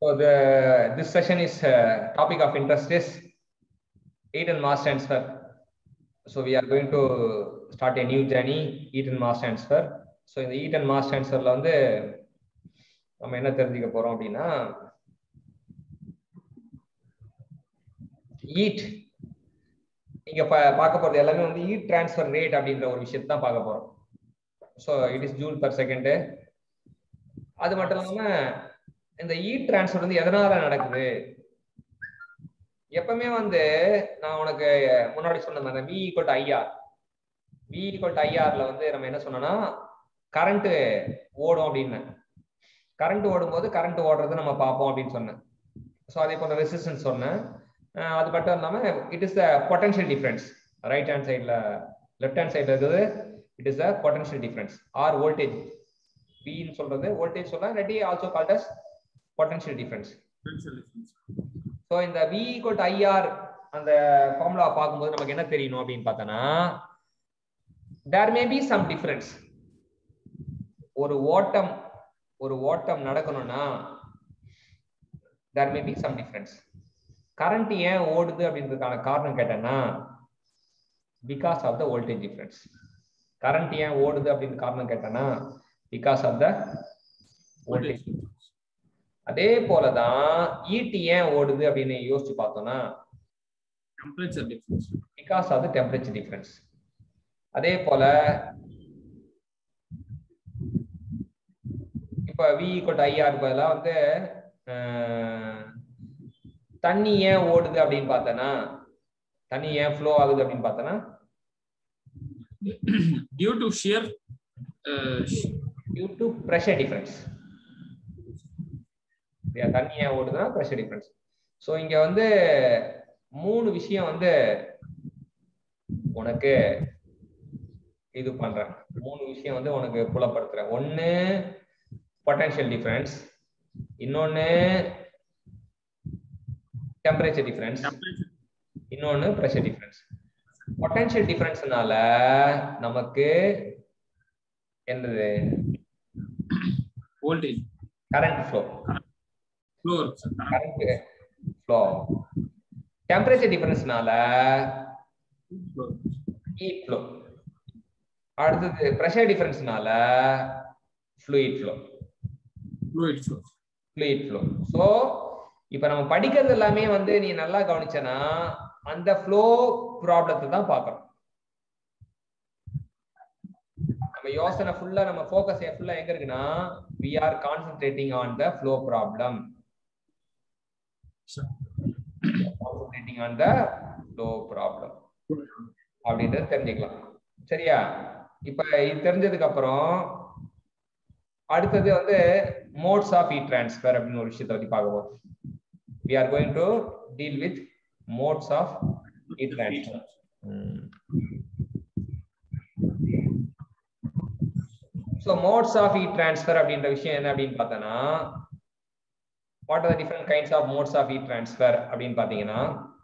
So the this session is uh, topic of interest is Eaton mass transfer. So we are going to start a new journey Eaton mass transfer. So இந்த Eaton mass transferல வந்து நம்ம என்ன தெரிஞ்சுக்க போறோம் அப்படின்னா eat நீங்க பா- பார்க்க போறது எல்லாமே வந்து ஈட் டிரான்ஸ்ஃபர் ரேட் அப்படின்ற ஒரு விஷயத்தை தான் பார்க்க போறோம் so it is joule per second அது மட்டும் இல்லாம இந்த ஈட் டிரான்ஸ்ஃபர் வந்து எதனால நடக்குது எப்பவுமே வந்து நான் உனக்கு முன்னாடி சொன்ன மாதிரி V equal to IR V equal to ஐஆர்ல வந்து நம்ம என்ன சொன்னோம்னா கரண்ட் ஓடும் அப்படின்னு கரண்ட் ஓடும்போது கரண்ட் ஓடுறதை நம்ம பார்ப்போம் அப்படின்னு சொன்னேன் ஸோ அதே போல ரெசிஸ்டன்ஸ் சொன்னேன் அஹ் அது மட்டும் இல்லாம it is the potential difference right hand சைடில் லெஃப்ட் ஹேண்ட் சைடில் இருக்குது it is the potential difference or voltage வின்னு சொல்றது வோல்டேஜ் சொல்லலாம் ready also called as potential difference so இந்த வி ஈக்குவல் டு ஐஆர் அந்த ஃபார்முலா பார்க்கும்போது நமக்கு என்ன தெரியணும் அப்படின்னு பார்த்தோன்னா there may be some difference ஒரு ஓட்டம் ஒரு ஓட்டம் நடக்கணும்னா there may be some difference current ஏன் ஓடுது அப்படின்றதுக்கான காரணம் கேட்டேன்னா because of the voltage difference current ஏன் ஓடுது அப்படின்னு காரணம் கேட்டேன்னா பிகாஸ் ஆஃப் த வோல்டேஜ் அதே போலதான் ஈட்டி ஏன் ஓடுது அப்படின்னு யோசிச்சு பார்த்தோம்னா temperature difference because of the temperature difference அதே போல இப்ப வி ஈக்குவல் ஐஆர் பதிலாக வந்து அஹ், தண்ணி ஏன் ஓடுது அப்படின்னு பார்த்தோன்னா தண்ணி ஏன் ஃப்ளோ ஆகுது அப்படின்னு பார்த்தோன்னா due to shear due to pressure difference தண்ணி ஏன் ஓடுதுன்னா ப்ரெஷர் டிஃபரன்ஸ் ஸோ இங்க வந்து மூணு விஷயம் வந்து உனக்கு இது பண்றேன் மூணு விஷயம் வந்து உனக்கு புலப்படுத்துறேன் ஒன்னு பொட்டன்ஷியல் டிஃபரன்ஸ் இன்னொன்னு டெம்பரேச்சர் டிஃபரன்ஸ் டெம்பரேச்சர் இன்னொன்னு ப்ரெஷர் டிஃபரன்ஸ் பொட்டன்ஷியல் டிஃபரன்ஸ்னால நமக்கு என்னது வோல்டேஜ் கரண்ட் ஃப்ளோ ஃப்ளோ இருக்கு சார் கரண்ட் ஃப்ளோ டெம்பரேச்சர் டிஃபரன்ஸ்னால ஃப்ளோ ஹீட் ஃப்ளோ அடுத்தது ப்ரெஷர் டிஃபரன்ஸ்னால fluid flow fluid flow fluid flow so இப்போ நம்ம படிக்கிறது எல்லாமே வந்து நீ நல்லா கவனிச்சனா அந்த ஃப்ளோ ப்ராப்ளத்தை தான் பார்க்கறோம் நம்ம யோசனை ஃபுல்லா நம்ம ஃபோக்கஸ் ஃபுல்லா எங்க இருக்குன்னா we are concentrating on the flow problem sir concentrating on the flow problem அப்படின்றது தெரிஞ்சுக்கலாம் சரியா இப்ப இது தெரிஞ்சதுக்கு அப்புறம் அடுத்தது வந்து மோட்ஸ் ஆஃப் இ டிரான்ஸ்ஃபர் அப்படின்னு ஒரு விஷயத்தை பத்தி பார்க்க போறோம் we are going to deal with modes of e transfer so modes of e transfer அப்படின்ற விஷயம் என்ன அப்படின்னு பார்த்தோன்னா what are different kinds of modes of e transfer அப்படின்னு பார்த்தீங்கன்னா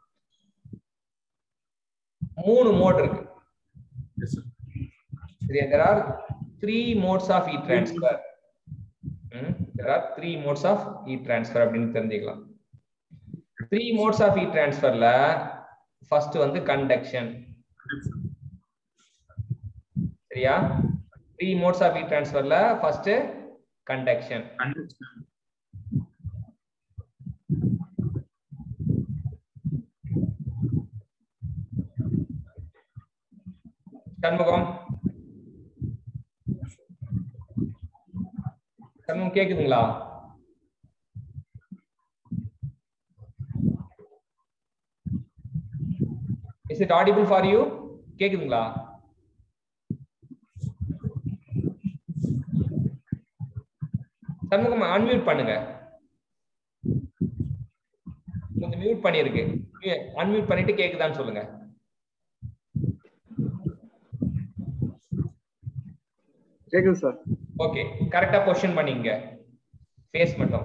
மூணு மோட் இருக்கு எஸ் சார் சரியா there are three modes of e transfer ம், there are three modes of e transfer அப்படின்னு தெரிஞ்சுக்கலாம் த்ரீ மோட்ஸ் ஆஃப் இ டிரான்ஸ்ஃபர்ல ஃபர்ஸ்ட் வந்து கண்டக்ஷன் சரியா த்ரீ மோட்ஸ் ஆஃப் இ டிரான்ஸ்ஃபர்ல ஃபர்ஸ்ட் கண்டக்ஷன் சண்முகம் சண்முகம் கேக்குதுங்களா is it audible for you கேக்குதுங்களா Shanmugam unmute பண்ணுங்க கொஞ்சம் மியூட் பண்ணிருக்கு அன்மியூட் பண்ணிட்டு கேக்குதான்னு சொல்லுங்க கேக்குது சார் ஓகே கரெக்டா பொசிஷன் பண்ணிங்க ஃபேஸ் மட்டும்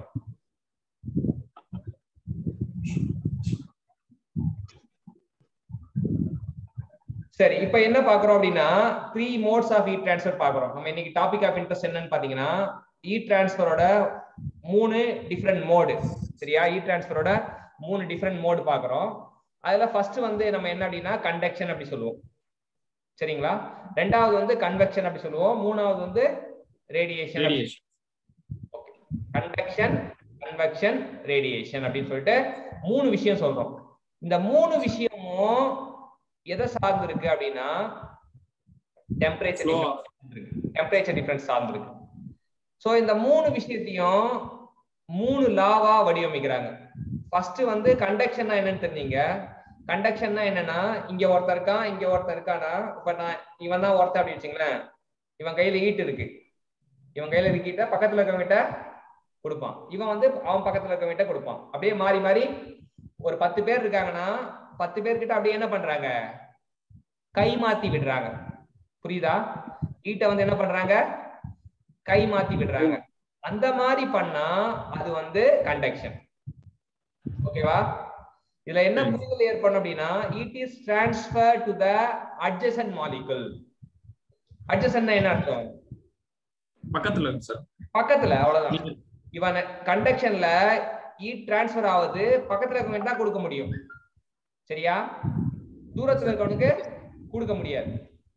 சரி இப்போ என்ன பாக்குறோம் அப்படின்னா three modes of e transfer பாக்குறோம் நம்ம இன்னைக்கு டாபிக் ஆஃப் இன்ட்ரெஸ்ட் என்னன்னு பாத்தீங்கன்னா இ டிரான்ஸ்ஃபரோட மூணு டிஃப்ரெண்ட் மோடு சரியா ஹீட் டிரான்ஸ்ஃபரோட மூணு டிஃப்ரெண்ட் மோடு பாக்குறோம் அதுல ஃபர்ஸ்ட் வந்து நம்ம என்ன அப்படின்னா கண்டக்ஷன் அப்படி சொல்லுவோம் சரிங்களா ரெண்டாவது வந்து கன்வெக்ஷன் அப்படி சொல்லுவோம் மூணாவது வந்து radiation radiation conduction convection radiation அப்படின்னு சொல்லிட்டு மூணு விஷயம் சொல்றோம் இந்த மூணு விஷயமும் எதை சார்ந்து இருக்கு அப்படின்னா டெம்பரேச்சர் Flow. டெம்பரேச்சர் டிஃபரன்ஸ் சார்ந்து இருக்கு சோ இந்த மூணு விஷயத்தையும் மூணு லாவா வடிவமைக்கிறாங்க ஃபர்ஸ்ட் வந்து கண்டக்ஷன்னா என்னன்னு தெரிஞ்சீங்க கண்டக்ஷன்னா என்னன்னா இங்க ஒருத்தர் இருக்கான் இங்க ஒருத்தர் இருக்கானா இப்ப நான் இவன் தான் ஒருத்தர் அப்படி வச்சுங்களேன் இவன் கையில ஈட்டு இருக்கு இவன் கையில இருக்கிட்ட பக்கத்துல இருக்கவங்கிட்ட கொடுப்பான் இவன் வந்து அவன் பக்கத்துல இருக்கவங்கிட்ட கொடுப்பான் அப்படியே மாறி மாறி ஒரு பத்து பேர் இருக்காங்கன்னா பத்து பேர்கிட்ட அப்படியே என்ன பண்றாங்க கை மாத்தி விடுறாங்க புரியுதா ஈட்டை வந்து என்ன பண்றாங்க கை மாத்தி விடுறாங்க அந்த மாதிரி பண்ணா அது வந்து கண்டக்ஷன் ஓகேவா இதுல என்ன சரி. புரிதல் ஏற்படும் அப்படின்னா it is transfer to the adjacent molecule adjacent என்ன அர்த்தம் பக்கத்துல இருக்கு சார் பக்கத்துல அவ்வளவுதான் இவன் கண்டக்ஷன்ல ஈட் டிரான்ஸ்ஃபர் ஆகுது பக்கத்துல இருக்கவங்க தான் கொடுக்க முடியும் சரியா தூரத்துல இருக்கவனுக்கு கொடுக்க முடியாது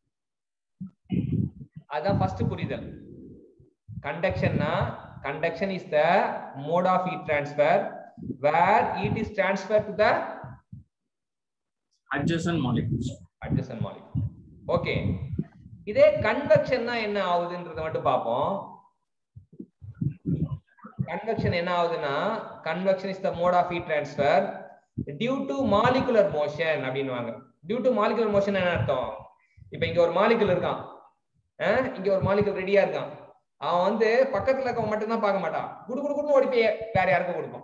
அதான் ஃபர்ஸ்ட் புரிதல் கண்டக்ஷன்னா conduction is the mode of heat transfer where heat is transfer to the adjacent molecules adjacent molecule okay இதே கன்வெக்ஷன்னா என்ன ஆகுதுன்றத மட்டும் பார்ப்போம் கன்வெக்ஷன் என்ன ஆகுதுன்னா convection is the mode of heat transfer due to molecular motion அப்படின்னுவாங்க டியூ டு மாலிகுலர் மோஷன் என்ன அர்த்தம் இப்போ இங்க ஒரு மாலிகுல் இருக்கான் அஹ், இங்க ஒரு மாலிகுல் ரெடியா இருக்கான் அவன் வந்து பக்கத்துல இருக்கவன் மட்டும் தான் பார்க்க மாட்டான் குடு குடு குடு ஓடி போய் வேற யாருக்கும் கொடுப்பான்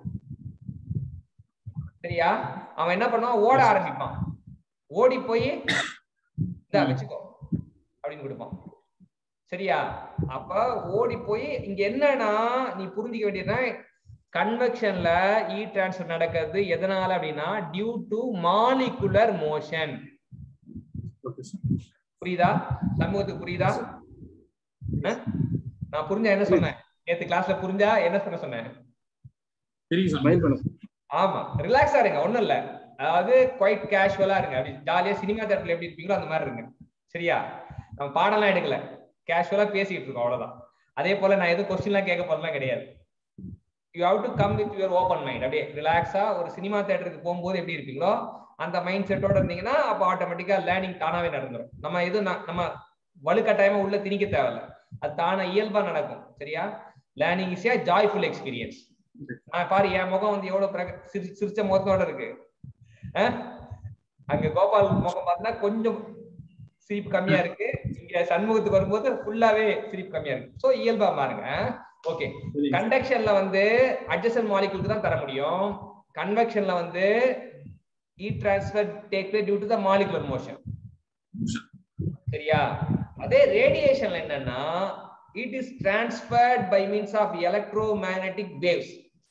சரியா அவன் என்ன பண்ணுவான் ஓட ஆரம்பிப்பான் ஓடி போய் இந்தா வச்சுக்கோ அப்படின்னு கொடுப்பான் சரியா அப்ப ஓடி போய் இங்க என்னன்னா நீ புரிஞ்சுக்க வேண்டியதுன்னா கன்வெக்ஷன்ல இ டிரான்ஸ்ஃபர் நடக்கிறது எதனால அப்படின்னா due to molecular motion okay sir புரியுதா சமூகத்துக்கு புரியுதா அஹ்? நான் புரிஞ்சா என்ன சொன்னேன் நேத்து கிளாஸ்ல புரிஞ்சா என்ன சொன்ன சொன்னேன் தெரியும் சார் ஸ்மைல் பண்ணு ஆமா ரிலாக்ஸா இருங்க ஒண்ணும் இல்ல அதாவது குவைட் கேஷுவலா இருங்க அப்படி ஜாலியா சினிமா தேட்டர்ல எப்படி இருப்பீங்களோ அந்த மாதிரி இருங்க சரியா நம்ம பாடம்லாம் எடுக்கல கேஷுவலா பேசிட்டு இருக்கோம் அவ்வளவுதான் அதே போல நான் எதுவும் கொஸ்டின்லாம் கேட்க போறதுலாம் கிடையாது you have to come with your open mind அப்படியே ரிலாக்ஸா ஒரு சினிமா தேட்டருக்கு போகும்போது எப்படி இருப்பீங்களோ அந்த மைண்ட் செட்டோட இருந்தீங்கன்னா அப்போ ஆட்டோமேட்டிக்கா லேர்னிங் தானாவே நடந்துரும் நம்ம எதுவும் ந- நம்ம வலுக்கட்டாயமா உள்ள திணிக்க தேவையில்ல அது தானா இயல்பா நடக்கும் சரியா learning is a joyful experience நான் பாரு என் முகம் வந்து எவ்வளவு பிரக- சிரி- சிரிச்ச முகத்தோட இருக்கு அஹ்? அங்க கோபால் முகம் பார்த்தா கொஞ்சம் சிரிப்பு கம்மியா இருக்கு இங்க சண்முகத்துக்கு வரும்போது ஃபுல்லாவே சிரிப்பு கம்மியா இருக்கு சோ இயல்பா பாருங்க ஓகே தெரியும் கண்டக்ஷன்ல வந்து அட்ஜசன் மாலிகுலுக்கு தான் தர முடியும் கன்வெக்ஷன்ல வந்து heat transfer take place due to the molecular motion சரியா அதே ரேடியேஷன்ல என்னன்னா it is transferred by means of electromagnetic waves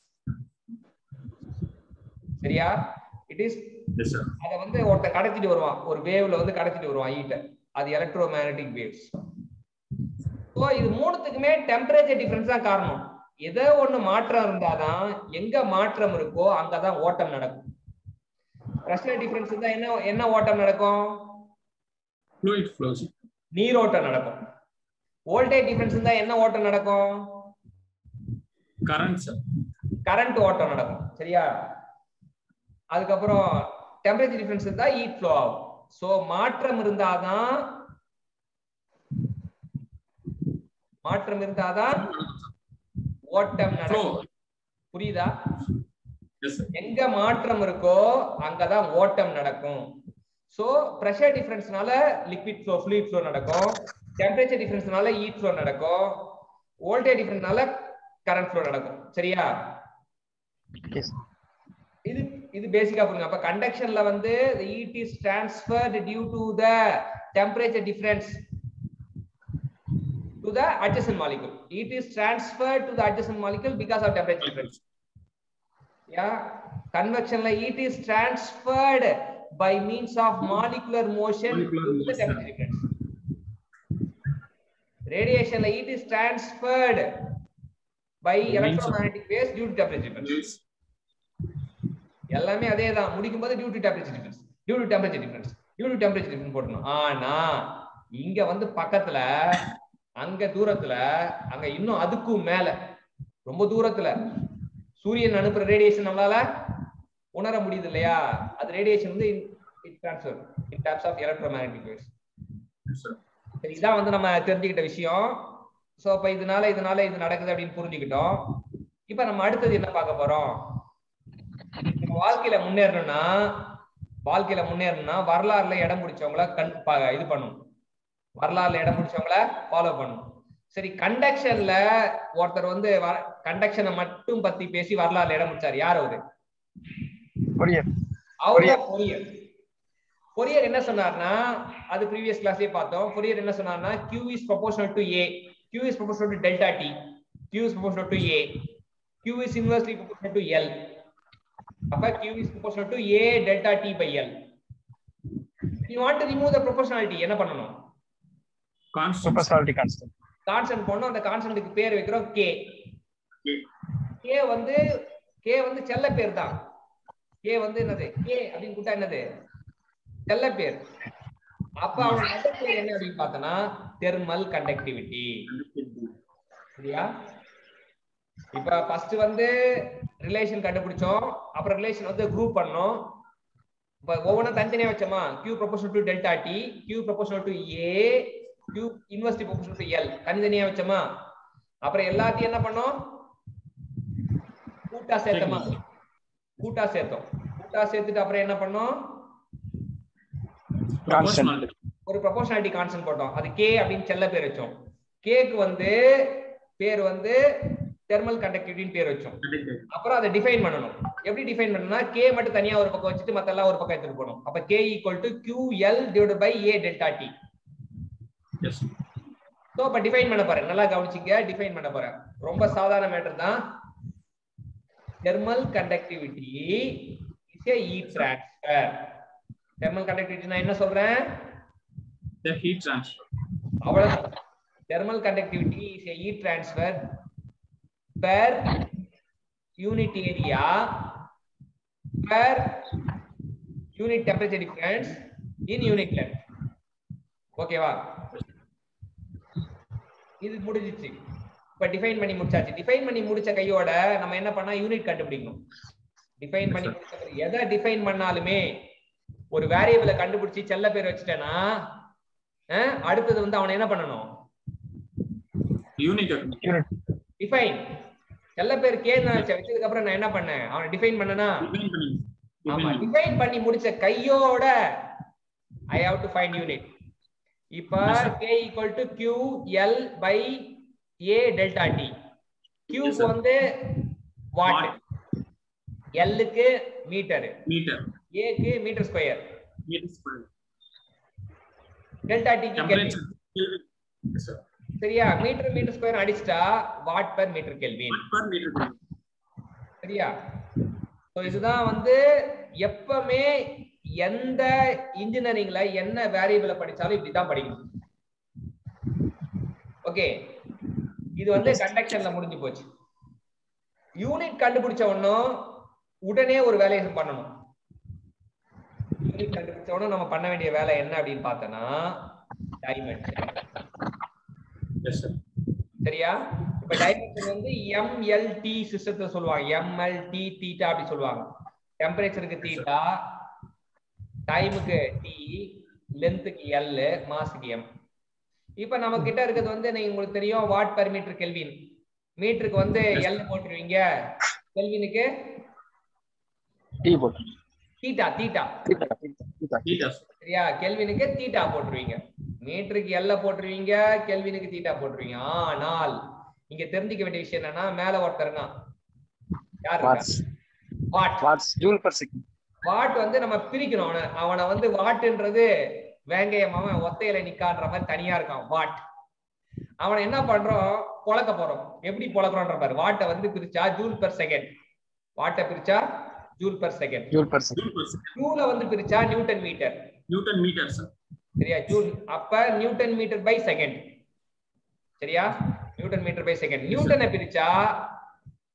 சரியா இட் இஸ் எஸ் சார் அத வந்து ஒருத்தன் கடத்திட்டு வருவான் ஒரு வேவ்ல வந்து கடத்திட்டு வருவான் ஹீட்ட அது எலக்ட்ரோ மேக்னெட்டிக் வேவ்ஸ் ஸோ இது மூணுத்துக்குமே டெம்பரேச்சர் டிஃபரன்ஸ் தான் காரணம் ஏதோ ஒண்ணு மாற்றம் இருந்தாதான் எங்க மாற்றம் இருக்கோ அங்கதான் ஓட்டம் நடக்கும் பிரஷர் டிஃபரன்ஸ் இருந்தா என்ன என்ன ஓட்டம் நடக்கும் ஃப்ளூயிட் ஃப்ளோஸ் நீரோட்டம் நடக்கும் வோல்டேஜ் டிஃபரன்ஸ் இருந்தா என்ன ஓட்டம் நடக்கும் கரண்ட் சார் கரண்ட் ஓட்டம் நடக்கும் சரியா அதுக்கப்புறம் டெம்பரேச்சர் டிஃபரன்ஸ் இருந்தா ஹீட் ஃப்ளோ ஆகும் சோ மாற்றம் இருந்தாதான் மாற்றம் இருந்தாதான் ஓட்டம் ஃப்ளோ நடக்கும் புரியுதா எஸ் சார் எங்க மாற்றம் இருக்கோ அங்கதான் ஓட்டம் நடக்கும் சோ பிரஷர் டிஃபரன்ஸ்னால லிக்விட் ஃப்ளோ fluid ஃப்ளோ நடக்கும் டெம்பரேச்சர் டிஃபரன்ஸ்னால ஹீட் ஃப்ளோ நடக்கும் வோல்டேஜ் டிஃபரன்ஸ்னால கரண்ட் ஃப்ளோ நடக்கும் சரியா இது இது பேசிக்கா புரியுங்க அப்ப கண்டக்ஷன்ல வந்து heat is transferred due to the temperature difference to the adjacent molecule heat is transferred to the adjacent molecule because of temperature difference yeah convection like heat is transferred by means of molecular motion Molecular due to the motion. temperature difference radiation like heat is transferred by By means of- electromagnetic waves due to temperature difference Yes. எல்லாமே அதே தான் முடிக்கும் போது due to temperature difference due to temperature difference due to temperature difference போடணும் ஆனா இங்க வந்து பக்கத்துல அங்க தூரத்துல அங்க இன்னும் அதுக்கும் மேல ரொம்ப தூரத்துல சூரியன் அனுப்புற ரேடியேஷன் நம்மளால உணர முடியுது இல்லையா அது ரேடியேஷன் வந்து it transfer in terms of electromagnetic waves Yes, sir. சரி இதான் வந்து நம்ம தெரிஞ்சுக்கிட்ட விஷயம் சோ அப்ப இதனால இதனால இது நடக்குது அப்படின்னு புரிஞ்சுக்கிட்டோம் இப்ப நம்ம அடுத்தது என்ன பார்க்க போறோம் நம்ம வாழ்க்கையில முன்னேறணும்னா வாழ்க்கையில முன்னேறணும்னா வரலாறுல இடம் பிடிச்சவங்கள கண் பா- இது பண்ணணும் வரலாறுல இடம் பிடிச்சவங்கள ஃபாலோ பண்ணணும் சரி கண்டக்ஷன்ல ஒருத்தர் வந்து கண்டக்ஷனை மட்டும் பத்தி பேசி வரலாறுல இடம் பிடிச்சாரு யார் அவரு கொரியர் அவர்தான் பொரியர் பொரியர் என்ன சொன்னார்னா அது ப்ரீவியஸ் கிளாஸ்லயே பார்த்தோம் பொரியர் என்ன சொன்னார்னா q is proportional to a q is proportional to delta t q is proportional to a q is inversely proportional to l அப்ப q is proportional to a delta t by l you want to remove the proportionality என்ன பண்ணணும் Constant. சூப்பர்சாலிட்டி constant constant போனோம் அந்த கான்ஸ்டன்ட்டுக்கு பேர் வைக்கிறோம் k Okay. k வந்து k வந்து செல்ல பேர் தான் k வந்து என்னது k அப்படின்னு கூட்டா என்னது செல்ல பேர் அப்ப அவன் மொத்த பேர் என்ன அப்படின்னு பார்த்தனா தெர்மல் கண்டக்டிவிட்டி சரியா இப்ப ஃபர்ஸ்ட் வந்து ரிலேஷன் கண்டுபிடிச்சோம் அப்புறம் ரிலேஷன் வந்து குரூப் பண்ணோம் இப்ப ஒவ்வொன்றும் தனித்தனியா வச்சோமா q proportional to delta t q proportional to a q inversely proportional to l தனித்தனியா வச்சோமா அப்புறம் எல்லாத்தையும் என்ன பண்ணோம் கூட்டா சேர்த்தோமா கூட்டா சேர்த்தோம் கூட்டா சேர்த்துட்டு அப்புறம் என்ன பண்ணோம் Proportionality. ஒரு ப்ரொபோஷனாலிட்டி கான்ஸ்டன்ட் போட்டோம் அது கே அப்படின்னு செல்ல பேர் வச்சோம் கேக்கு வந்து பேர் வந்து தெர்மல் கண்டக்டிவிட்டின்னு பேர் வச்சோம் அப்புறம் அதை டிஃபைன் பண்ணணும் எப்படி டிஃபைன் பண்ணணும்னா கே மட்டும் தனியா ஒரு பக்கம் வச்சுட்டு மத்த எல்லாம் ஒரு பக்கம் எடுத்துட்டு போகணும் அப்ப k equal to q l divide by A delta t Yes. So அப்ப டிஃபைன் பண்ண போறேன் நல்லா கவனிச்சிக்க டிஃபைன் பண்ண போறேன் ரொம்ப சாதாரண மேட்டர் தான் thermal conductivity is a e transfer thermal conductivity நான் என்ன சொல்றேன் The heat transfer. அவ்வளவுதான் thermal conductivity is a heat transfer per unit area per unit temperature difference in unit length ஓகேவா இது முடிஞ்சிச்சு இப்ப டிஃபைன் பண்ணி முடிச்சாச்சு டிஃபைன் பண்ணி முடிச்ச கையோட நம்ம என்ன பண்ணா யூனிட் கண்டுபிடிக்கணும் டிஃபைன் பண்ணி முடிச்ச பிறகு எதை டிஃபைன் பண்ணாலுமே ஒரு வேரியபிளை கண்டுபிடிச்சு செல்ல பேர் வச்சுட்டேன்னா அஹ், அடுத்தது வந்து அவனை என்ன பண்ணணும் Unit. யூனிட் டிஃபைன் செல்ல பேர் கே வச்சதுக்கு அப்புறம் நான் என்ன பண்ணேன் அவனை டிஃபைன் பண்ணனா Define பண்ணி. ஆமா Define பண்ணி. டிஃபைன் பண்ணி முடிச்ச கையோட I have to find unit இப்ப Yes, sir. k equal to q l by a delta t q Yes, க்கு sir. வந்து வாட் Watt. l க்கு மீட்டர் Meter. a க்கு meter square Meter square. Delta t க்கு kelvin Temperature. Yes, sir. சரியா meter meter square அடிச்சிட்டா watt per meter kelvin Watt per meter. square. சரியா so இதுதான் வந்து எப்பவுமே எந்த இன்ஜினியரிங்ல என்ன வேரியபிளை படிச்சாலும் இப்படிதான் படிக்கணும் ஓகே இது வந்து கண்டக்ஷன்ல முடிஞ்சு போச்சு யூனிட் கண்டுபிடிச்ச உடனும் உடனே ஒரு வேலையை பண்ணணும் யூனிட் கண்டுபிடிச்ச உடனே நம்ம பண்ண வேண்டிய வேலை என்ன அப்படின்னு பார்த்தோம்னா டைமென்ஷன் Yes, sir. சரியா இப்ப டைமென்ஷன் வந்து எம்எல்டி சிஸ்டத்தை சொல்லுவாங்க எம்எல்டி தீட்டா அப்படி சொல்லுவாங்க டெம்பரேச்சருக்கு தீட்டா டைமுக்கு டி லென்த்துக்கு எல் மாஸுக்கு எம் இப்ப நம்ம கிட்ட இருக்கிறது வந்து நீங்க உங்களுக்கு தெரியும் வாட் per மீட்டர் கெல்வின் மீட்டருக்கு வந்து எல் போட்டுருவீங்க கெல்வினுக்கு டீ போட்டு theta theta theta, theta, theta. Meter. சரியா கெல்வினுக்கு தீட்டா போட்டுருவீங்க மீட்டருக்கு எல்ல போட்டுருவீங்க கெல்வினுக்கு தீட்டா போட்டுருவீங்க ஆனால் இங்க தெரிஞ்சுக்க வேண்டிய விஷயம் என்னன்னா மேல ஒருத்தருங்க யாரு watts watt watts joule per second watt வந்து நம்ம பிரிக்கணும் அவனை அவனை வந்து வாட்ன்றது வேங்கையம் அவன் ஒத்தையில நிக்கான்ற மாதிரி தனியா இருக்கான் வாட் அவனை என்ன பண்றோம் பொழக்க போறோம் எப்படி பொழக்கிறோன்ற பாரு வாட்டை வந்து பிரிச்சா ஜூல் பெர் செகண்ட் வாட்டை பிரிச்சா joule per second joule per second Joule per second. ஜூல வந்து பிரிச்சா newton meter Newton meter, sir. சரியா ஜூல் அப்ப நியூட்டன் மீட்டர் பை செகண்ட் சரியா நியூட்டன் மீட்டர் பை செகண்ட் நியூட்டனை பிரிச்சா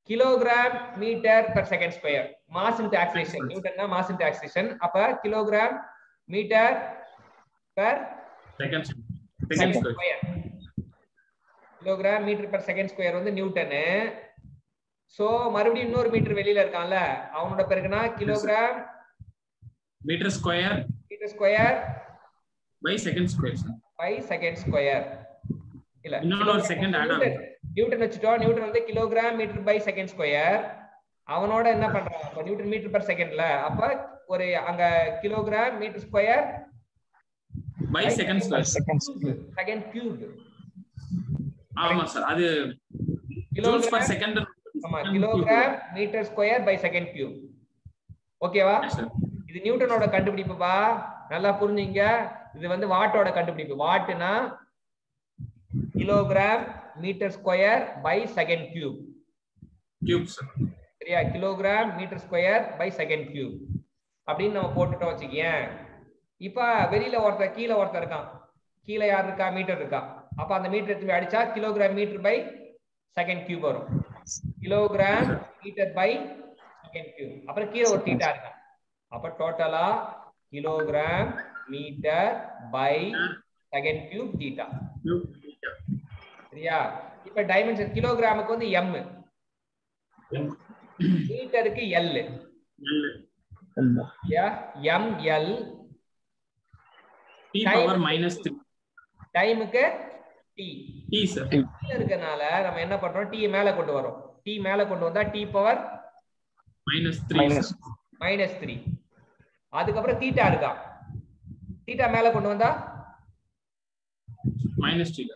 kilogram meter per second square mass into acceleration நியூட்டன்னா mass into acceleration அப்ப kilogram meter per second second second square square kilogram meter per second square வந்து Newton so மறுபடியும் இன்னொரு meter வெளியில இருக்கான்ல அவனோட பேருக்குன்னா kilogram meter square metre square by second square sir by second square இல்ல இன்னொரு ஒரு second add ஆகும். நியூட்டன் நியூட்டன் வச்சுட்டோம் நியூட்டன் வந்து kilogram meter by second square அவனோட என்ன பண்றான் அப்ப நியூட்டன் மீட்டர் பர் செகண்ட்ல அப்ப ஒரு அங்க kilogram meter square by second square Seconds. Second cube ஆமா சார் அது ஜூல்ஸ் பர் கிலோகிராம் செகண்ட் ஆமா kilogram meter square by second cube ஓகேவா சார் இது நியூட்டனோட கண்டுபிடிப்புப்பா நல்லா புரிஞ்சுங்க இது வந்து வாட்டோட கண்டுபிடிப்பு வாட்னா kilogram meter square by second cube cube sir சரியா kilogram meter square by second cube அப்படின்னு நம்ம போட்டுட்டோம் வச்சுக்கேன் இப்ப வெளியில ஒருத்தர் கீழே ஒருத்தர் இருக்கான் கீழே யார் இருக்கா மீட்டர் இருக்கா அப்ப அந்த மீட்டர் எடுத்து போய் அடிச்சா kilogram meter by second cube வரும் kilogram meter by second cube அப்புறம் கீழே ஒரு தீட்டா இருக்கா அப்ப டோட்டலா kilogram meter by second cube theta cube சரியா இப்ப டைமென்ஷன் கிலோகிராமுக்கு வந்து எம் மீட்டருக்கு L L M L T Time. Power minus three டைமுக்கு டி டி சார் கீழ இருக்கனால நம்ம என்ன பண்றோம் டி மேல கொண்டு வரோம் டி மேல கொண்டு வந்தா T power minus three Minus. Minus three அதுக்கப்புறம் தீட்டா இருக்கா தீட்டா மேல கொண்டு வந்தா minus T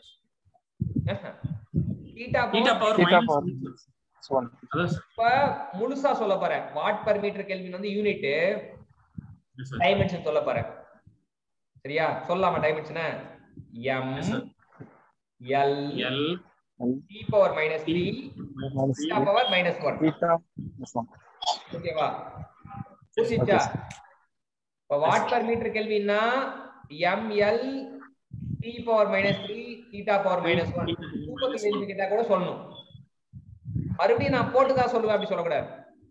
theta theta power power Theta minus power. So one. அதான் சார் இப்ப முழுசா சொல்ல போறேன் வாட் பர் மீட்டர் கெல்வின் வந்து யூனிட் Yes, sir. டைமென்ஷன் சொல்ல போறேன் சரியா சொல்லாமா dimension M Yes, sir. L L T power minus three Minus theta three. Power minus one Theta plus one. ஓகேவா புரிஞ்சிச்சா இப்ப வாட் பர் மீட்டர் கெல்வின்னா M L T power minus three theta power minus one தூக்கத்து கேள்வி கேட்டா கூட சொல்லணும் மறுபடியும் நான் போட்டு தான் சொல்லுவேன் அப்படி சொல்லக்கூடாது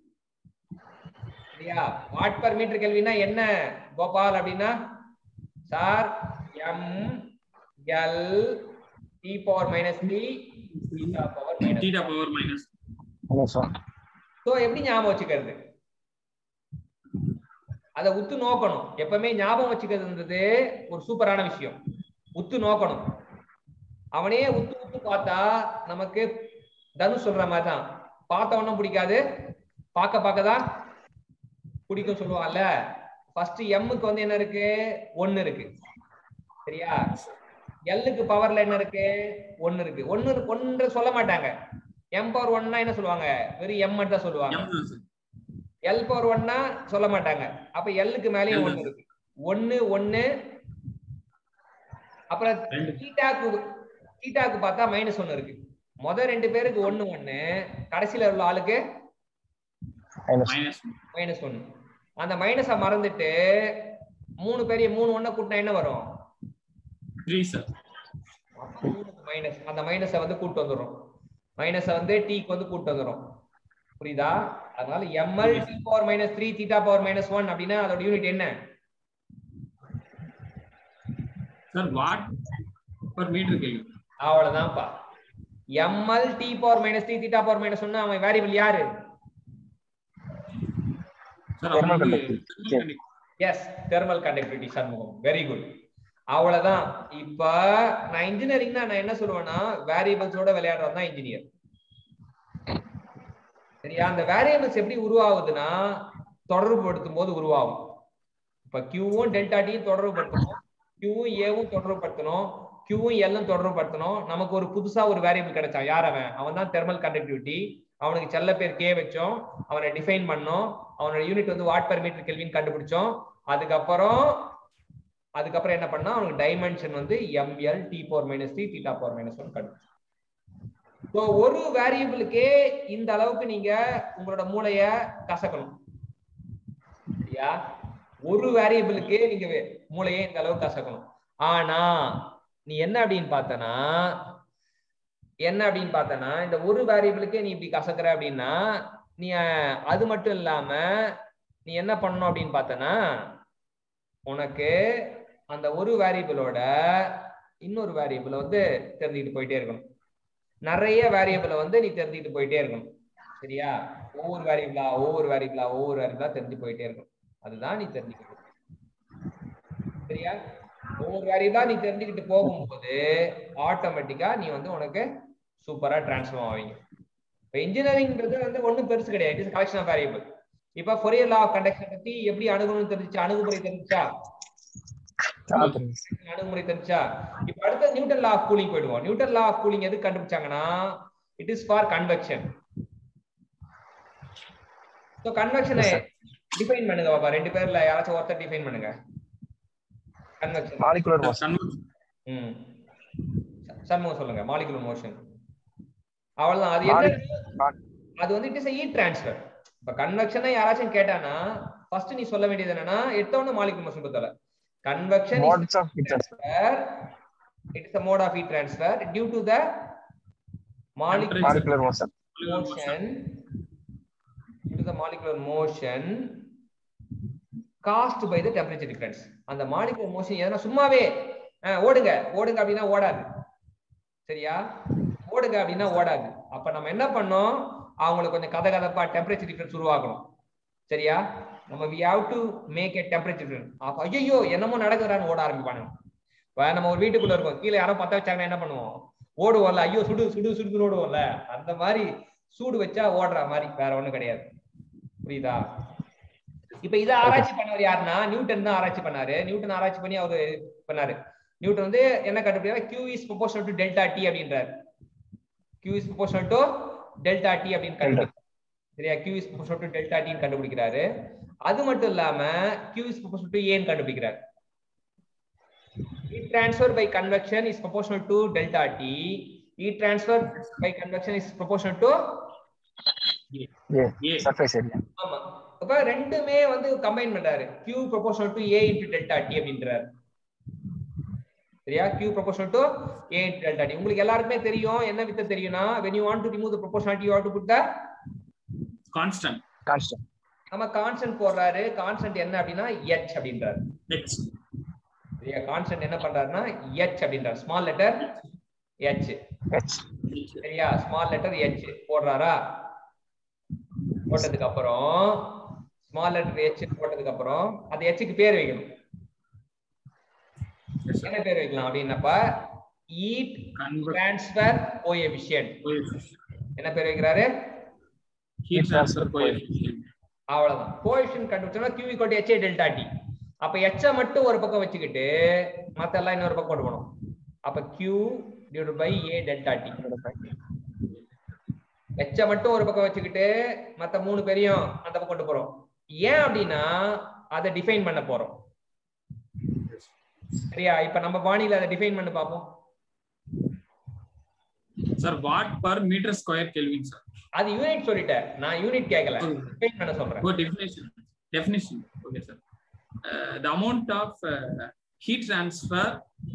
சரியா வாட் பர் மீட்டர் கெல்வின்னா என்ன கோபால் அப்படின்னா sir M L T power minus three theta power minus theta power minus Minus one. So எப்படி ஞாபகம் வச்சுக்கிறது அத உத்து நோக்கணும் எப்பவுமே ஞாபகம் வச்சுக்கிறதுன்றது ஒரு சூப்பரான விஷயம் உத்து நோக்கணும் அவனே உத்து உத்து பார்த்தா நமக்கு தனுஷ் சொல்ற மாதிரி தான் பார்த்தவனும் பிடிக்காது பார்க்க பார்க்க தான் பிடிக்கும் சொல்லுவாங்கல்ல ஃபர்ஸ்ட் எம்முக்கு வந்து என்ன இருக்கு ஒன்னு இருக்கு சரியா எல்லுக்கு பவர்ல என்ன இருக்கு ஒன்னு இருக்கு ஒன்னு ஒன்று சொல்ல மாட்டாங்க எம் பவர் ஒன்னா என்ன சொல்லுவாங்க வெறும் எம் மட்டும் தான் சொல்லுவாங்க எம் தான் சார் எல் பவர் ஒன்னா சொல்ல மாட்டாங்க அப்ப எல்லுக்கு மேலேயும் L. ஒண்ணு இருக்கு ஒண்ணு ஒண்ணு அப்புறம் ரெண்டு. தீட்டாக்கு தீட்டாக்கு பார்த்தா மைனஸ் ஒண்ணு இருக்கு முத ரெண்டு பேருக்கு ஒண்ணு ஒண்ணு கடைசியில உள்ள ஆளுக்கு Minus. மைனஸ் மைனஸ் ஒண்ணு அந்த மைனஸ மறந்துட்டு மூணு பெரிய மூணு ஒண்ண கூட்டினா என்ன வரும் த்ரீ சார் மைனஸ் அந்த மைனஸ வந்து கூட்டு வந்துடும் மைனஸ வந்து டீக்கு வந்து கூட்டு வந்துடும் புரியுதா அதனால ML T power minus three theta power minus one அப்படின்னா அதோட யூனிட் என்ன சார் வாட் பர் மீட்டர் கேள்வி அவ்வளவுதான்ப்பா ML T power minus three theta power minus ஒன்னு அவன் வேரியபிள் யாரு சார் Thermal அவங்க conductivity. Yes thermal conductivity Shanmugam very good அவ்வளவுதான் இப்ப நான் இன்ஜினியரிங்னா நான் என்ன சொல்லுவேன்னா வேரியபிள்ஸோட விளையாடுறது தான் இன்ஜினியர் சரியா அந்த வேரியபிள்ஸ் எப்படி உருவாகுதுன்னா தொடர்பு படுத்தும் போது உருவாகும் இப்ப கியூவும் டெல்டா டியும் தொடர்பு படுத்தணும் கியூவும் ஏவும் தொடர்பு படுத்தணும் கியூவும் எல்லும் தொடர்பு படுத்தணும் நமக்கு ஒரு புதுசா ஒரு வேரியபிள் கிடைச்சான் யார் அவன் அவன் தான் தெர்மல் கண்டக்டிவிட்டி அவனுக்கு செல்ல பேர் கே வச்சோம் அவனை டிஃபைன் பண்ணோம் அவனோட யூனிட் வந்து வாட் பெர் மீட்டர் கெல்வின் கண்டுபிடிச்சோம் அதுக்கப்புறம் அதுக்கப்புறம் என்ன பண்ணா அவனுக்கு டைமென்ஷன் வந்து ML T power minus three theta power minus one கண்டுபிடிச்சோம் ஸோ ஒரு வேரியபிளுக்கே இந்த அளவுக்கு நீங்க உங்களோட மூளைய கசக்கணும் சரியா ஒரு வேரியபிளுக்கே நீங்க வே- மூளையை இந்த அளவுக்கு கசக்கணும் ஆனா நீ என்ன அப்படின்னு பார்த்தனா என்ன அப்படின்னு பார்த்தனா இந்த ஒரு வேரியபிளுக்கே நீ இப்படி கசக்குற அப்படின்னா நீ அஹ், அது மட்டும் இல்லாம நீ என்ன பண்ணணும் அப்படின்னு பார்த்தனா உனக்கு அந்த ஒரு வேரியபிளோட இன்னொரு வேரியபிளை வந்து தெரிஞ்சுக்கிட்டு போயிட்டே இருக்கணும் நிறைய வேரியபிளை வந்து நீ தெரிஞ்சுக்கிட்டு போயிட்டே இருக்கணும் சரியா ஒவ்வொரு வேரியபிளா ஒவ்வொரு வேரியபிளா ஒவ்வொரு வேரியபிளா தெரிஞ்சு போயிட்டே இருக்கணும் அதுதான் நீ தெரிஞ்சுக்கணும் சரியா ஒவ்வொரு வேரியபிளா நீ தெரிஞ்சுக்கிட்டு போகும்போது ஆட்டோமேட்டிக்கா நீ வந்து உனக்கு சூப்பரா டிரான்ஸ்ஃபார்ம் ஆவீங்க இப்போ இன்ஜினியரிங்ன்றது வந்து ஒண்ணும் பெருசு கிடையாது இட்ஸ் கலெக்ஷன் ஆஃப் வேரியபிள் இப்ப ஃபொரியர் லா ஆஃப் கண்டக்ஷன் பத்தி எப்படி அணுகணும்னு தெரிஞ்சுச்சா அணுகுமுறை தெரிஞ்சுச்சா அணுகுமுறை தெரிஞ்சா இப்ப அடுத்த நியூட்டன் லா ஆஃப் கூலிங் போயிடுவோம் நியூட்டன் லா ஆஃப் கூலிங் எது கண்டுபிடிச்சாங்கன்னா it is for convection so கன்வெக்ஷனை டிஃபைன் பண்ணுங்க பாப்பா ரெண்டு பேர்ல யாராச்சும் ஒருத்தர் டிஃபைன் பண்ணுங்க கன்வெக்ஷன் மாலிகுலர் மோஷன் convert- ம் சண்முகம் சொல்லுங்க மாலிகுலர் மோஷன் அவ்வளவுதான் அது என்ன அது வந்து இட் இஸ் ஹீட் ட்ரான்ஸ்ஃபர் இப்ப கன்வெக்ஷனை யாராச்சும் கேட்டானா ஃபர்ஸ்ட் நீ சொல்ல வேண்டியது என்னன்னா எடுத்தவொன்னு மாலிகுலர் மோஷன் பத்தல convection modes of heat transfer it is a mode of heat transfer due to the molecular molecular motion motion due to the molecular motion caused by the temperature difference அந்த molecular motion எதனா சும்மாவே அஹ், ஓடுங்க ஓடுங்க அப்படின்னா ஓடாது சரியா ஓடுங்க அப்படின்னா ஓடாது அப்ப நம்ம என்ன பண்ணோம் அவங்களுக்கு கொஞ்சம் கதை கதப்பா டெம்பரேச்சர் டிஃபரன்ஸ் உருவாக்கணும் சரியா நம்ம we have to make a temperature difference அப்ப ஐயோ என்னமோ நடக்குறான்னு ஓட ஆரம்பிப்பானுங்க இப்ப நம்ம ஒரு வீட்டுக்குள்ள இருக்கோம் கீழே யாரோ பத்த வச்சாங்கன்னா என்ன பண்ணுவோம் ஓடுவோம்ல ஐயோ சுடு சுடு சுடுன்னு ஓடுவோம்ல அந்த மாதிரி சூடு வச்சா ஓடுற மாதிரி வேற ஒண்ணும் கிடையாது புரியுதா இப்ப இதை ஆராய்ச்சி பண்ணவர் யாருன்னா நியூட்டன் தான் ஆராய்ச்சி பண்ணாரு நியூட்டன் ஆராய்ச்சி பண்ணி அவரு பண்ணாரு நியூட்டன் வந்து என்ன கண்டுபிடிக்கிறார் Q is proportional to delta T அப்படின்றாரு Q is proportional to delta T அப்படின்னு கண்டுபிடிக்கிறார் சரியா Q is proportional to delta T ன்னு கண்டுபிடிக்கிறாரு அது மட்டும் இல்லாம Q is proportional to A ன்னு கண்டுபிடிக்கிறார் heat transfer by convection is proportional to delta T heat transfer by convection is proportional to A A. Surface area ஆமா அப்ப ரெண்டுமே வந்து கம்பைன் பண்றாரு Q proportional to A into delta T அப்படின்றாரு சரியா Q proportional to A into delta T உங்களுக்கு எல்லாருக்குமே தெரியும் என்ன வித்த தெரியும்னா when you want to remove the proportionality you have to put the constant constant நம்ம கான்ஸ்டன்ட் போடுறாரு கான்ஸ்டன்ட் என்ன அப்படின்னா h அப்படின்றாரு x சரியா கான்ஸ்டன்ட் என்ன பண்றாருன்னா h அப்படின்றாரு ஸ்மால் லெட்டர் h ஹெச் சரியா ஸ்மால் லெட்டர் h போடுறாரா போட்டதுக்கு அப்புறம் ஸ்மால் லெட்டர் h போட்டதுக்கு அப்புறம் அந்த h க்கு பேர் வைக்கணும் Yes, sir. என்ன பேர் வைக்கலாம் அப்படின்னப்ப heat convert transfer coefficient coefficient என்ன பேர் வைக்கிறாரு heat transfer coefficient அவ்வளவுதான் கோஎஃபிஷியன்ட் கண்டுபிடிச்சோம்னா q equal to h delta t அப்ப h -அ மட்டும் ஒரு பக்கம் வச்சுக்கிட்டு மத்த எல்லாம் இன்னொரு பக்கம் கொண்டு போகணும் அப்ப q divided by a delta t h -அ மட்டும் ஒரு பக்கம் வச்சுக்கிட்டு மத்த மூணு பேரையும் அந்த பக்கம் கொண்டு போறோம் ஏன் அப்படின்னா அதை டிஃபைன் பண்ண போறோம் சரியா இப்ப நம்ம பாணியில அதை டிஃபைன் பண்ணி பார்ப்போம் sir watt per meter square kelvin sir அது யூனிட் சொல்லிட்டேன் நான் யூனிட் கேட்கல டிஃபைன் பண்ண சொல்றேன் oh definition definition okay sir uh, the amount of uh, heat transfer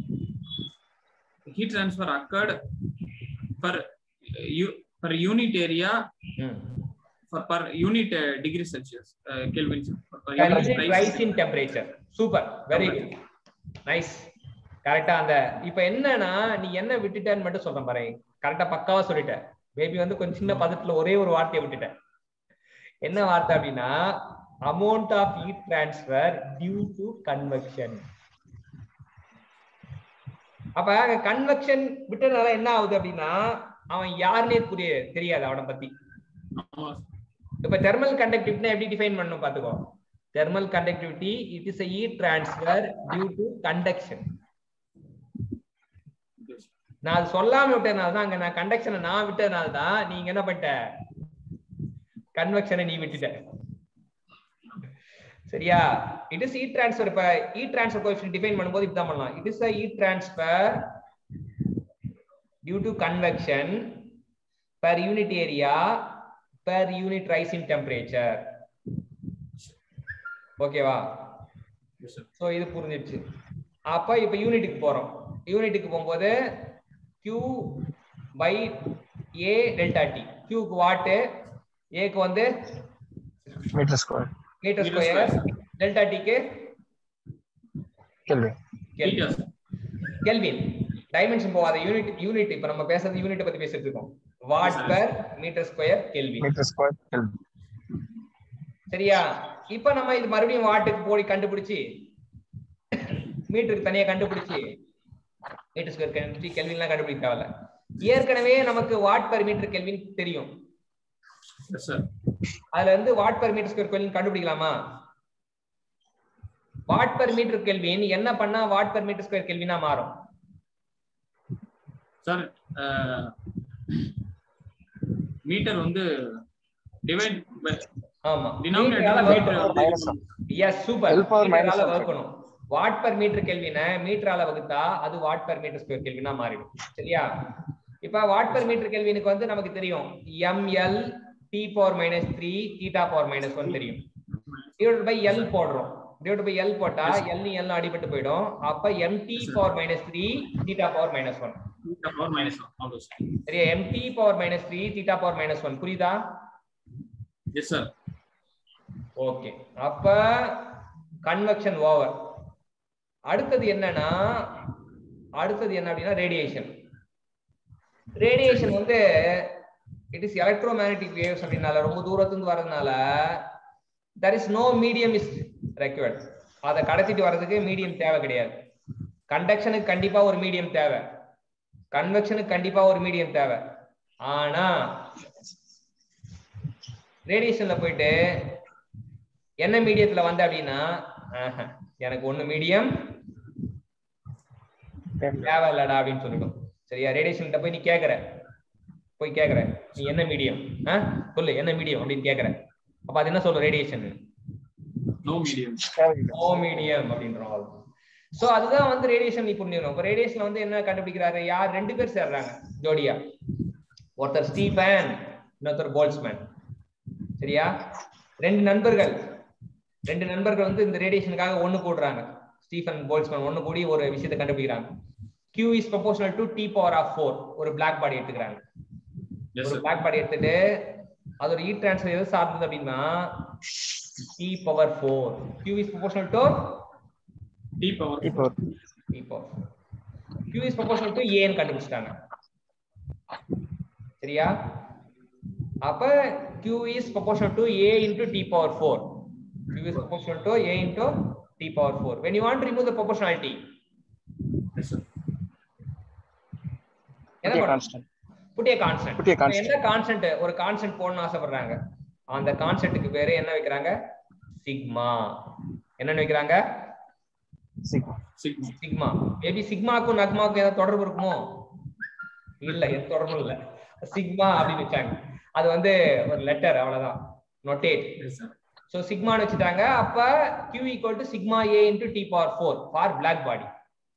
heat transfer occurred per uh, u, per unit area ம். for per unit uh, degree celsius uh, kelvin sir. per unit rise price. In temperature super very good nice கரெக்டா அந்த இப்ப என்னன்னா நீ என்ன விட்டுட்டேன்னு மட்டும் சொல்றேன் பாரு கரெக்டா பக்காவா சொல்லிட்டேன் பேபி வந்து கொஞ்சம் சின்ன பதத்துல ஒரே ஒரு வார்த்தையை விட்டுட்டேன் என்ன வார்த்தை அப்படின்னா amount of heat transfer due to convection அப்ப கன்வெக்ஷன் விட்டதுனால என்ன ஆகுது அப்படின்னா அவன் யாருன்னே புரிய தெரியாது அவனை பத்தி ஆமா sir. இப்ப தெர்மல் கண்டக்டிவிட்டினா எப்படி டிஃபைன் பண்ணணும் பாத்துக்கோ thermal conductivity it is a heat transfer due to conduction Okay, sir. நான் அது சொல்லாம விட்டதுனால தான் அங்க நான் கண்டக்ஷனை நான் விட்டதுனால தான் நீங்க என்ன பண்ணிட்ட கன்வெக்ஷனை நீ விட்டுட்ட சரியா இட் இஸ் ஹீட் ட்ரான்ஸ்ஃபர் இப்ப ஹீட் ட்ரான்ஸ்ஃபர் கோஎஃபிஷியன்ட் டிஃபைன் பண்ணும்போது இப்படிதான் பண்ணலாம் it is a heat transfer due to convection per unit area per unit rise in temperature ஓகேவா Yes, sir. சோ இது புரிஞ்சிடுச்சு அப்ப இப்ப யூனிட்டுக்கு போறோம் யூனிட்டுக்கு போகும்போது Q by A delta T கியூக்கு வாட்டு ஏக்கு வந்து metre square metre Meter square square. Delta டிக்கு கேள்வி Meter, sir. கெல்வின் டைமென்ஷன் போகாத யூனிட் யூனிட் இப்ப நம்ம பேசுறது யூனிட் பத்தி பேசிட்டு இருக்கோம் watt Yes, sir. Per metre square kelvin metre square கேள்வி சரியா இப்ப நம்ம இது மறுபடியும் வாட்டுக்கு போய் கண்டுபிடிச்சு மீட்டருக்கு தனியா கண்டுபிடிச்சு மீட்டர் ஸ்கொயர் கண்டுபிடிச்சு கெல்வின்லாம் கண்டுபிடிக்க தேவையில்ல ஏற்கனவே நமக்கு வாட் பெர் மீட்டர் கெல்வின் தெரியும் Yes, sir. அதுல இருந்து watt per metre square kelvin கண்டுபிடிக்கலாமா வாட் பெர் மீட்டர் கெல்வின் என்ன பண்ணா வாட் பெர் மீட்டர் ஸ்கொயர் கெல்வினா மாறும் Sir, uh, மீட்டர் வந்து டிவைட் ஆமா Denominator மீட்டரால meter வகுக்கணும். Minus S super L power minus மீட்டரால one. வகுக்கணும் வாட் பர் மீட்டர் கெல்வின மீட்டரால வகுத்தா அது வாட் பர் மீட்டர் ஸ்கொயர் கெல்வினா மாறிடும் சரியா இப்ப வாட் பர் மீட்டர் கெல்வினுக்கு வந்து நமக்கு தெரியும் ML T power minus three theta power minus one தெரியும் டிவைட் பை எல் போடுறோம் டிவைட் பை எல் போட்டா எல் எல் அடிபட்டு போயிடும் அப்ப MT power minus three theta power minus one power minus அவ்வளோ சார் சரியா MT power minus three theta power minus one புரியுதா yes sir okay அப்ப கன்வெக்ஷன் ஓவர் அடுத்தது என்னன்னா அடுத்தது என்ன அப்படின்னா ரேடியேஷன் ரேடியேஷன் வந்து it is electromagnetic waves அப்படின்னால ரொம்ப தூரத்துலேருந்து வரதுனால there is no medium is required அதை கடத்திட்டு வர்றதுக்கு மீடியம் தேவை கிடையாது கண்டக்ஷனுக்கு கண்டிப்பா ஒரு மீடியம் தேவை கன்வெக்ஷனுக்கு கண்டிப்பா ஒரு மீடியம் தேவை ஆனா ரேடியேஷன்ல போயிட்டு என்ன மீடியத்துல வந்த அப்படின்னா ஆஹா, எனக்கு ஒண்ணு மீடியம் தேவையில்லடா அப்படின்னு சொல்லிடும் சரியா ரேடியேஷன் போய் நீ கேக்குற போய் கேக்குற நீ என்ன மீடியம் சொல்லு என்ன மீடியம் அப்படின்னு கேக்குற அப்ப அது என்ன சொல்லும் ரேடியேஷன் நோ மீடியம் தேவையில்லை நோ மீடியம் அப்படின்றோம் சோ அதுதான் வந்து ரேடியேஷன் நீ புரிஞ்சுக்கணும் இப்போ ரேடியேஷன் வந்து என்ன கண்டுபிடிக்கிறாரு யார் ரெண்டு பேர் சேர்றாங்க ஜோடியா ஒருத்தர் ஸ்டீஃபன் இன்னொருத்தர் போல்ஸ்மேன் சரியா ரெண்டு நண்பர்கள் ரெண்டு நண்பர்கள் வந்து இந்த ரேடியேஷனுக்காக ஒண்ணு கூடுறாங்க ஸ்டீஃபன் போல்ஸ்மேன் ஒண்ணு கூடி ஒரு விஷயத்தை கண்டுபிடிக்கிறாங்க Q is proportional to T power of 4 ஒரு பிளாக் பாடி எடுத்துக்கிறாங்க எஸ் ஒரு சார் பிளாக் பாடி எடுத்துட்டு அதோட ஹீட் ட்ரான்ஸ்ஃபர் எது சார்ந்தது அப்படின்னா T power 4 Q is proportional to T power இப்போ T power 4 Q is proportional to A ன்னு கண்டுபிடிச்சிட்டாங்க சரியா அப்ப Q is proportional to A into T power 4 Q is proportional to A into T power 4 when you want to remove the proportionality yes sir என்ன பண்ணணும் constant புட்டிய constant Put a constant. என்ன constant ஒரு constant போடணும்னு ஆசைப்படுறாங்க அந்த கான்ஸ்டன்ட்டுக்கு பேரு என்ன வைக்கிறாங்க சிக்மா என்னன்னு வைக்கிறாங்க சிக்மா சிக்மா சிக்மா மேபி சிக்மாக்கும் நக்மாக்கும் ஏதாவது தொடர்பு இருக்குமோ இல்ல எந்த தொடர்பும் இல்ல சிக்மா அப்படின்னு வச்சாங்க அது வந்து ஒரு லெட்டர் அவ்வளவுதான் நொட்டேட் எஸ் சார் சோ சிக்மான்னு வச்சுட்டாங்க அப்ப Q equal to sigma A into T power four for black body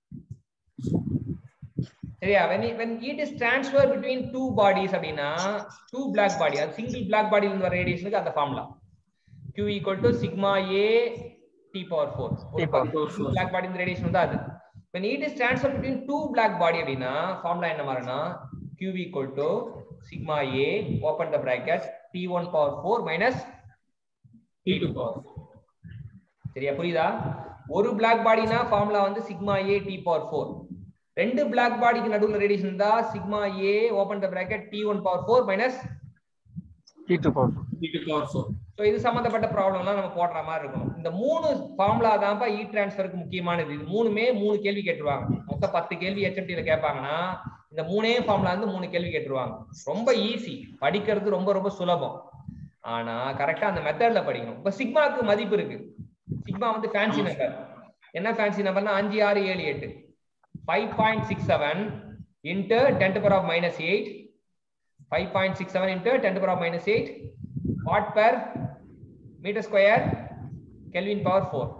சரியா when it- when heat is transferred between two bodies அப்படின்னா two black body அது single black body ல இருந்து வர ரேடியேஷனுக்கு அந்த formula Q equal to sigma A T power 4 ஒரு T power four. single black body இந்த ரேடியேஷன் தான் அது when heat is transferred between two black body அப்படின்னா ஃபார்முலா என்ன மாறும்னா Q equal to sigma A open the bracket T1 power 4 minus T two power சரியா புரியுதா ஒரு பிளாக் பாடினா ஃபார்முலா வந்து sigma A T power four ரெண்டு பிளாக் பாடிக்கு நடுவுல ரேடியேஷன் தான் sigma A open the bracket T one power four minus T two power T two power four so இது சம்பந்தப்பட்ட ப்ராப்ளம்லாம் நம்ம போடுற மாதிரி இருக்கும் இந்த மூணு ஃபார்முலா தான்ப்பா இ டிரான்ஸ்ஃபருக்கு முக்கியமானது இது மூணுமே மூணு கேள்வி கேட்டுருவாங்க மொத்தம் பத்து கேள்வி ஹெச்எம்டியில் கேட்பாங்கன்னா இந்த மூணே ஃபார்முலா வந்து மூணு கேள்வி கேட்டுருவாங்க ரொம்ப ஈஸி படிக்கிறது ரொம்ப ரொம்ப சுலபம் ஆனா கரெக்டா அந்த மெத்தட்ல படிக்கணும் இப்ப சிக்மாக்கு மதிப்பு இருக்கு சிக்மா வந்து ஃபேன்சி நம்பர் என்ன ஃபேன்சி நம்பர்னா அஞ்சு ஆறு ஏழு எட்டு five point six seven into ten power of minus eight five point six seven into ten power of minus eight watt per metre square kelvin power four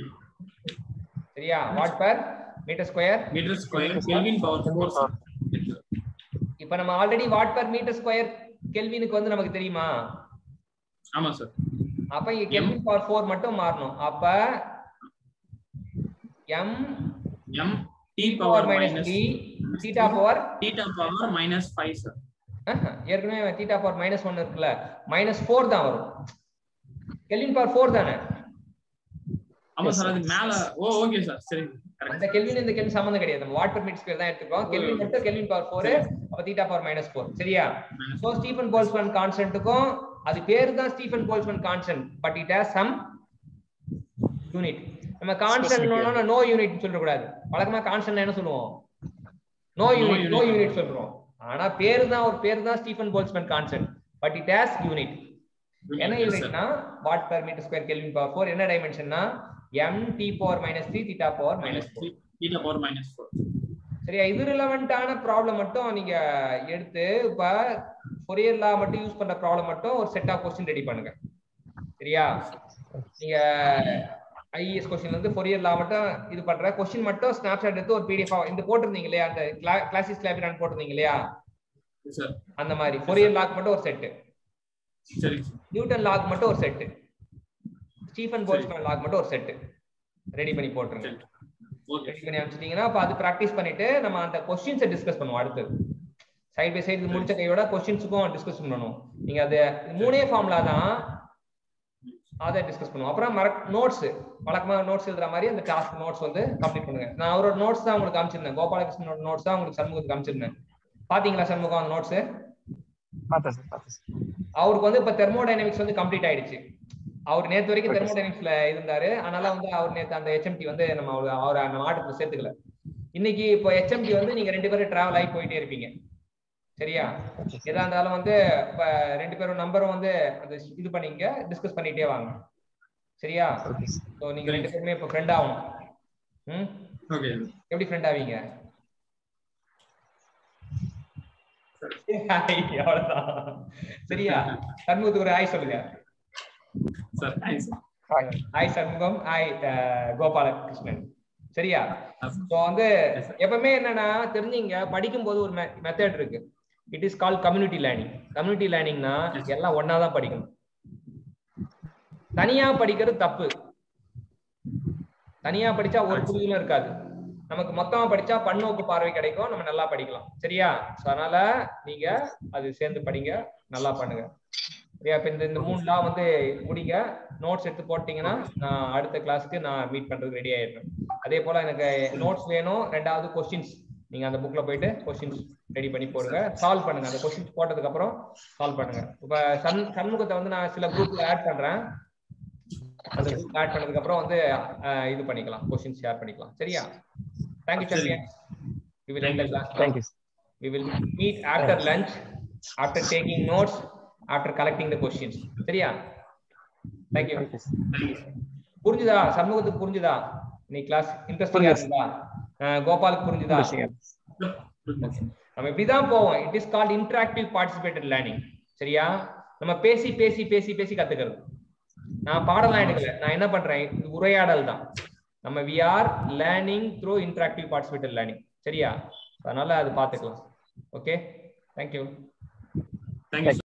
சரியா watt per metre square metre square kelvin power four sir இப்ப நம்ம already watt per metre square கெல்வினுக்கு வந்து நமக்கு தெரியுமா ஆமா sir அப்ப இங்க கெல்வின் பவர் ஃபோர் மட்டும் மாறணும் அப்ப M M t power minus minus three theta power theta power minus 5 sir ஏற்கனவே தீட்டா பவர் மைனஸ் ஒன் இருக்குல்ல மைனஸ் ஃபோர் தான் வரும் கெல்வின் பவர் ஃபோர் தானே ஆமா Yes, சார் sir. அது மேல ஓ ஓகே சார் சரி கரெக்ட் அந்த கெல்வின் இந்த கெல்வின் சம்மந்தம் கிடையாது நம்ம வாட் பெர் மீட்டர் ஸ்கொயர் தான் எடுத்துக்கோம் கெல்வின் மட்டும் கெல்வின் பவர் ஃபோர் அப்ப தீட்டா பவர் மைனஸ் ஃபோர் சரியா ஸோ ஸ்டீஃபன் போல்ஸ்மேன் கான்ஸ்டன்ட்டுக்கும் அது பேர் தான் Stefan Boltzmann constant but it has some unit நம்ம கான்ஸ்டன்ட் நோ யூனிட் சொல்லக்கூடாது வழக்கமா கான்ஸ்டன்ட் என்ன சொல்லுவோம் no unit no unit. Unit சொல்றோம் ஆனா பேரு தான் ஒரு பேரு தான் Stefan Boltzmann constant but it has unit என்ன யூனிட்னா watt per metre square kelvin power four என்ன டைமென்ஷன்னா M T power minus three theta power minus four theta power minus 4 சரியா இது ரிலவெண்டான ப்ராப்ளம் மட்டும் நீங்க எடுத்து இப்ப ஃபொரியர் லா மட்டும் யூஸ் பண்ற ப்ராப்ளம் மட்டும் ஒரு செட் ஆஃப் கொஸ்டின் ரெடி பண்ணுங்க சரியா நீங்க ஐஎஸ் கொஸ்டின்ல இருந்து ஃபொரியர் லா மட்டும் இது பண்ற கொஸ்டின் மட்டும் ஸ்னாப்ஷாட் எடுத்து ஒரு பிடிஎஃப் இந்த போட்டிருந்தீங்க இல்லையா அந்த கிளாசிஸ் கிளாபிரான் போட்டிருந்தீங்க இல்லையா சார் அந்த மாதிரி ஃபொரியர் லாக் மட்டும் ஒரு செட்டு சரிங்க சார் நியூட்டன் லாக் மட்டும் ஒரு செட்டு ஸ்டீஃபன் போல்ஸ்மேன் லாக் மட்டும் ஒரு செட்டு ரெடி பண்ணி போட்டுருங்க ஓகே ரெடி பண்ணி அனுப்பிச்சிட்டீங்கன்னா அப்ப அது ப்ராக்டிஸ் பண்ணிட்டு நம்ம அந்த கொஸ்டின்ஸை டிஸ்கஸ் பண்ணுவோம் அடுத்தது சைட் பை சைடு முடிச்ச கையோட கொஸ்டின்ஸுக்கும் டிஸ்கஸ் பண்ணணும் நீங்க அது இது மூணே ஃபார்முலா தான் அதை டிஸ்கஸ் பண்ணுவோம் அப்புறம் மறக் நோட்ஸ் வழக்கமா நோட்ஸ் எழுதுற மாதிரி அந்த டாஸ்க் நோட்ஸ் வந்து கம்ப்ளீட் பண்ணுங்க நான் அவரோட நோட்ஸ் தான் உங்களுக்கு காமிச்சிருந்தேன் கோபாலகிருஷ்ணனோட நோட்ஸ் தான் உங்களுக்கு சண்முகத்துக்கு காமிச்சிருந்தேன் பாத்தீங்களா சண்முகம் அந்த நோட்ஸ் பார்த்தேன் சார் பார்த்தேன் சார் அவருக்கு வந்து இப்ப தெர்மோடைனமிக்ஸ் வந்து கம்ப்ளீட் ஆயிடுச்சு அவர் நேத்து வரைக்கும் தெர்மோடைனமிக்ஸ்ல இருந்தாரு அதனால வந்து அவர் நேத்து அந்த ஹெச்எம்டி வந்து நம்ம அவரு- அவரை நம்ம ஆட்டத்துல சேர்த்துக்கல இன்னைக்கு இப்போ ஹெச்எம்டி வந்து நீங்க ரெண்டு பேரும் டிராவல் ஆகி போயிட்டே இருப்பீங்க சரியா எதா இருந்தாலும் வந்து இப்ப ரெண்டு பேரும் நம்பரும் வந்து அது இது பண்ணீங்க டிஸ்கஸ் பண்ணிட்டே வாங்க சரியா ஓகே சார் ஸோ நீங்க ரெண்டு பேருமே இப்போ ஃப்ரெண்ட் ஆகணும் ம் ஓகே எப்படி ஃப்ரெண்ட் ஆவீங்க அவ்வளவுதான் சரியா சண்முகத்துக்கு ஒரு ஆய் சொல்லுங்க sir thanks Hi. Hi Shanmugam hi Gopalakrishnan சரியா சார் ஸோ வந்து Yes, sir. எப்பவுமே என்னன்னா தெரிஞ்சுங்க படிக்கும் போது ஒரு மெத்தட் இருக்கு it is call community learning community லேர்னிங்னா Yes. எல்லாம் ஒன்னா தான் படிக்கணும் தனியா படிக்கிறது தப்பு தனியா படிச்சா ஒரு புரிதலும் இருக்காது நமக்கு மொத்தமா படிச்சா பன்னோக்கு பார்வை கிடைக்கும் நம்ம நல்லா படிக்கலாம் சரியா ஸோ அதனால நீங்க அது சேர்ந்து படிங்க நல்லா பண்ணுங்க சரியா இப்ப இந்த இந்த மூணு லா வந்து முடிங்க நோட்ஸ் எடுத்து போட்டீங்கன்னா நான் அடுத்த கிளாஸ்க்கு நான் மீட் பண்றதுக்கு ரெடி ஆயிடுறேன் அதே போல எனக்கு நோட்ஸ் வேணும் ரெண்டாவது கொஸ்டின்ஸ் நீங்க அந்த புக்ல போயிட்டு கொஸ்டின்ஸ் ரெடி பண்ணி போடுங்க சால்வ் பண்ணுங்க அந்த கொஸ்டின்ஸ் போட்டதுக்கு அப்புறம் சால்வ் பண்ணுங்க இப்ப சண் சண்முகத்தை வந்து நான் சில குரூப்ல ஆட் பண்றேன் அந்த குரூப் ஆட் பண்ணதுக்கு அப்புறம் வந்து அஹ், இது பண்ணிக்கலாம் கொஸ்டின்ஸ் ஷேர் பண்ணிக்கலாம் சரியா தேங்க்யூ சரி. Champion we will end the class now. Thank you. we will meet after lunch after taking notes after collecting the questions சரியா thank you Thank you, sir. Thank you புரிஞ்சுதா சண்முகத்துக்கு புரிஞ்சுதா நீ கிளாஸ் இன்ட்ரெஸ்டிங்கா புரியுது. இருந்தா அஹ், கோபாலுக்கு புரிஞ்சுதா Interesting. நம்ம இப்படிதான் போவோம் it is called interactive participated learning சரியா நம்ம பேசி பேசி பேசி பேசி கத்துக்கிறது நான் பாடலாம் எடுக்கல நான் என்ன பண்றேன் இது உரையாடல் தான் நம்ம we are learning through interactive participated learning சரியா அதனால அது பாத்துக்கலாம் ஓகே தேங்க்யூ தேங்க்யூ